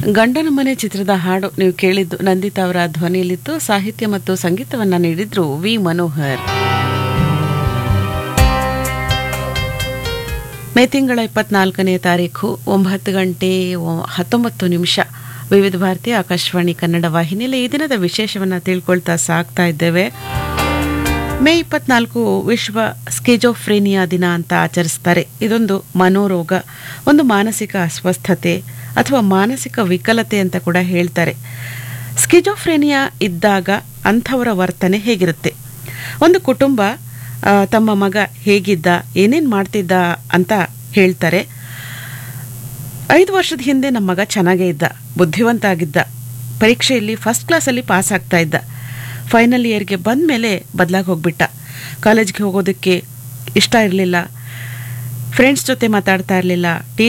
ಗಂಡನ ಮನೆ ಚಿತ್ರದ ಹಾಡು ನೀವು ಕೇಳಿದ್ದು ನಂದಿತಾ ಅವರ ಧ್ವನಿಯಲ್ಲಿತ್ತು ಸಾಹಿತ್ಯ ಮತ್ತು ಸಂಗೀತವನ್ನ ನೀಡಿದ್ರು ವಿ ಮನೋಹರ್ ಮೇ ತಿಂಗಳ ಇಪ್ಪತ್ನಾಲ್ಕನೇ ತಾರೀಕು ಒಂಬತ್ತು ಗಂಟೆ ಒ- ಹತ್ತೊಂಬತ್ತು ನಿಮಿಷ ವಿವಿಧ ಭಾರತಿ ಆಕಾಶವಾಣಿ ಕನ್ನಡ ವಾಹಿನಿಯಲ್ಲಿ ಈ ದಿನದ ವಿಶೇಷವನ್ನ ತಿಳ್ಕೊಳ್ತಾ ಸಾಕ್ತಾ ಇದ್ದೇವೆ ಮೇ ಇಪ್ಪತ್ನಾಲ್ಕು ವಿಶ್ವ ಸ್ಕಿಜೋಫ್ರೇನಿಯಾ ದಿನ ಅಂತ ಆಚರಿಸ್ತಾರೆ ಇದೊಂದು ಮನೋರೋಗ ಒಂದು ಮಾನಸಿಕ ಅಸ್ವಸ್ಥತೆ ಅಥವಾ ಮಾನಸಿಕ ವಿಕಲತೆ ಅಂತ ಕೂಡ ಹೇಳ್ತಾರೆ ಸ್ಕಿಜೋಫ್ರೇನಿಯಾ ಇದ್ದಾಗ ಅಂಥವರ ವರ್ತನೆ ಹೇಗಿರುತ್ತೆ ಒಂದು ಕುಟುಂಬ ಆ, ತಮ್ಮ ಮಗ ಹೇಗಿದ್ದ ಏನೇನು ಮಾಡ್ತಿದ್ದ ಅಂತ ಹೇಳ್ತಾರೆ ಐದು ವರ್ಷದ ಹಿಂದೆ ನಮ್ಮ ಮಗ ಚೆನ್ನಾಗೇ ಇದ್ದ ಬುದ್ಧಿವಂತ ಆಗಿದ್ದ ಪರೀಕ್ಷೆಯಲ್ಲಿ ಫಸ್ಟ್ ಕ್ಲಾಸಲ್ಲಿ ಪಾಸ್ ಆಗ್ತಾ ಇದ್ದ ಫೈನಲ್ ಇಯರ್ಗೆ ಬಂದ ಮೇಲೆ ಬದಲಾಗಿ ಹೋಗ್ಬಿಟ್ಟ ಕಾಲೇಜ್ಗೆ ಹೋಗೋದಕ್ಕೆ ಇಷ್ಟ ಇರಲಿಲ್ಲ ಫ್ರೆಂಡ್ಸ್ ಜೊತೆ ಮಾತಾಡ್ತಾ ಇರಲಿಲ್ಲ